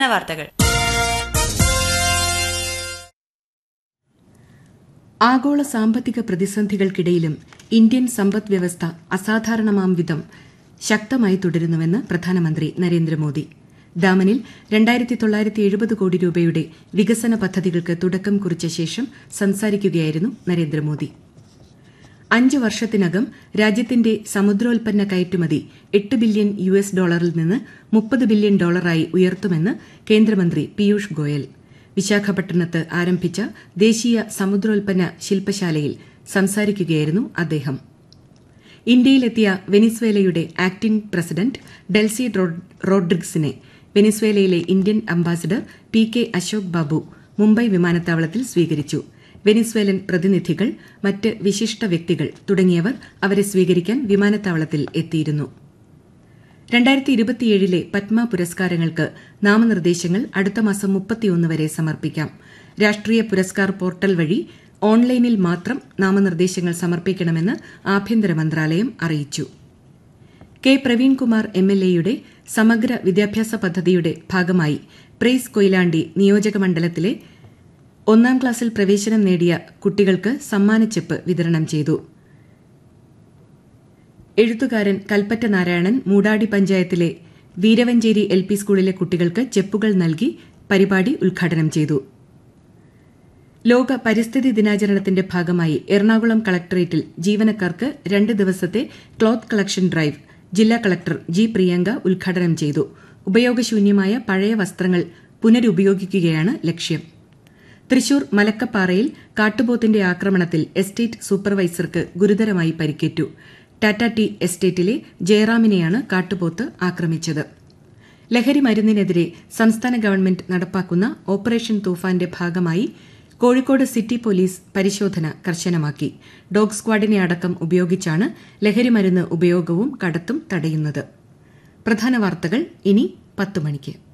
വാർത്തകൾ ആഗോള സാമ്പത്തിക പ്രതിസന്ധികൾക്കിടയിലും ഇന്ത്യൻ സമ്പദ് വ്യവസ്ഥ അസാധാരണമാം വിധം ശക്തമായി തുടരുന്നുവെന്ന് പ്രധാനമന്ത്രി നരേന്ദ്രമോദി ദാമനിൽ രണ്ടായിരത്തി തൊള്ളായിരത്തി എഴുപത് കോടി രൂപയുടെ വികസന പദ്ധതികൾക്ക് തുടക്കം കുറിച്ച ശേഷം സംസാരിക്കുകയായിരുന്നു നരേന്ദ്രമോദി അഞ്ച് വർഷത്തിനകം രാജ്യത്തിന്റെ സമുദ്രോൽപ്പന്ന കയറ്റുമതി എട്ട് ബില്യൺ യു എസ് ഡോളറിൽ നിന്ന് മുപ്പത് ബില്യൺ ഡോളറായി ഉയർത്തുമെന്ന് കേന്ദ്രമന്ത്രി പീയൂഷ് ഗോയൽ വിശാഖപട്ടണത്ത് ആരംഭിച്ച ദേശീയ സമുദ്രോൽപ്പന്ന ശില്പശാലയിൽ സംസാരിക്കുകയായിരുന്നു അദ്ദേഹം ഇന്ത്യയിലെത്തിയ വെനിസ്വേലയുടെ ആക്ടിംഗ് പ്രസിഡന്റ് ഡെൽസി റോഡ്രിഗ്സിനെ വെനിസ്വേലയിലെ Indian ambassador P K Ashok Babu Mumbai വിമാനത്താവളത്തിൽ സ്വീകരിച്ചു വെനിസ്വേലൻ പ്രതിനിധികൾ മറ്റ് വിശിഷ്ട വ്യക്തികൾ തുടങ്ങിയവർ അവരെ സ്വീകരിക്കാൻ വിമാനത്താവളത്തിൽ എത്തിയിരുന്നു രണ്ടായിരത്തി ഇരുപത്തിയേഴിലെ പത്മ പുരസ്കാരങ്ങൾക്ക് നാമനിർദ്ദേശങ്ങൾ അടുത്ത മാസം മുപ്പത്തിയൊന്ന് വരെ സമർപ്പിക്കാം രാഷ്ട്രീയ പുരസ്കാർ പോർട്ടൽ വഴി ഓൺലൈനിൽ മാത്രം നാമനിർദ്ദേശങ്ങൾ സമർപ്പിക്കണമെന്ന് ആഭ്യന്തര മന്ത്രാലയം അറിയിച്ചു കെ പ്രവീൺകുമാർ എം എൽ എയുടെ സമഗ്ര വിദ്യാഭ്യാസ പദ്ധതിയുടെ ഭാഗമായി പ്രേസ് കൊയിലാണ്ടി നിയോജക മണ്ഡലത്തിലെ ഒന്നാം ക്ലാസ്സിൽ പ്രവേശനം നേടിയ കുട്ടികൾക്ക് സമ്മാനച്ചെപ്പ് വിതരണം ചെയ്തു എഴുത്തുകാരൻ കൽപ്പറ്റ നാരായണൻ മൂടാടി പഞ്ചായത്തിലെ വീരവഞ്ചേരി എൽ പി സ്കൂളിലെ കുട്ടികൾക്ക് ചെപ്പുകൾ നൽകി പരിപാടി ഉദ്ഘാടനം ചെയ്തു ലോക പരിസ്ഥിതി ദിനാചരണത്തിന്റെ ഭാഗമായി എറണാകുളം കളക്ടറേറ്റിൽ ജീവനക്കാർക്ക് രണ്ട് ദിവസത്തെ ക്ലോത്ത് കളക്ഷൻ ഡ്രൈവ് ജില്ലാ കളക്ടർ ജി പ്രിയങ്ക ഉദ്ഘാടനം ചെയ്തു ഉപയോഗശൂന്യമായ പഴയ വസ്ത്രങ്ങൾ പുനരുപയോഗിക്കുകയാണ് ലക്ഷ്യം തൃശൂർ മലക്കപ്പാറയിൽ കാട്ടുപോത്തിന്റെ ആക്രമണത്തിൽ എസ്റ്റേറ്റ് സൂപ്പർവൈസർക്ക് ഗുരുതരമായി പരിക്കേറ്റു ടാറ്റ ടി എസ്റ്റേറ്റിലെ ജയറാമിനെയാണ് കാട്ടുപോത്ത് ആക്രമിച്ചത് ലഹരി മരുന്നിനെതിരെ സംസ്ഥാന ഗവൺമെന്റ് നടപ്പാക്കുന്ന ഓപ്പറേഷൻ തൂഫാന്റെ ഭാഗമായി കോഴിക്കോട് സിറ്റി പോലീസ് പരിശോധന കർശനമാക്കി ഡോഗ് സ്ക്വാഡിനെ അടക്കം ഉപയോഗിച്ചാണ് ലഹരിമരുന്ന് ഉപയോഗവും കടത്തും തടയുന്നത് പ്രധാന വാർത്തകൾ ഇനി പത്ത് മണിക്ക്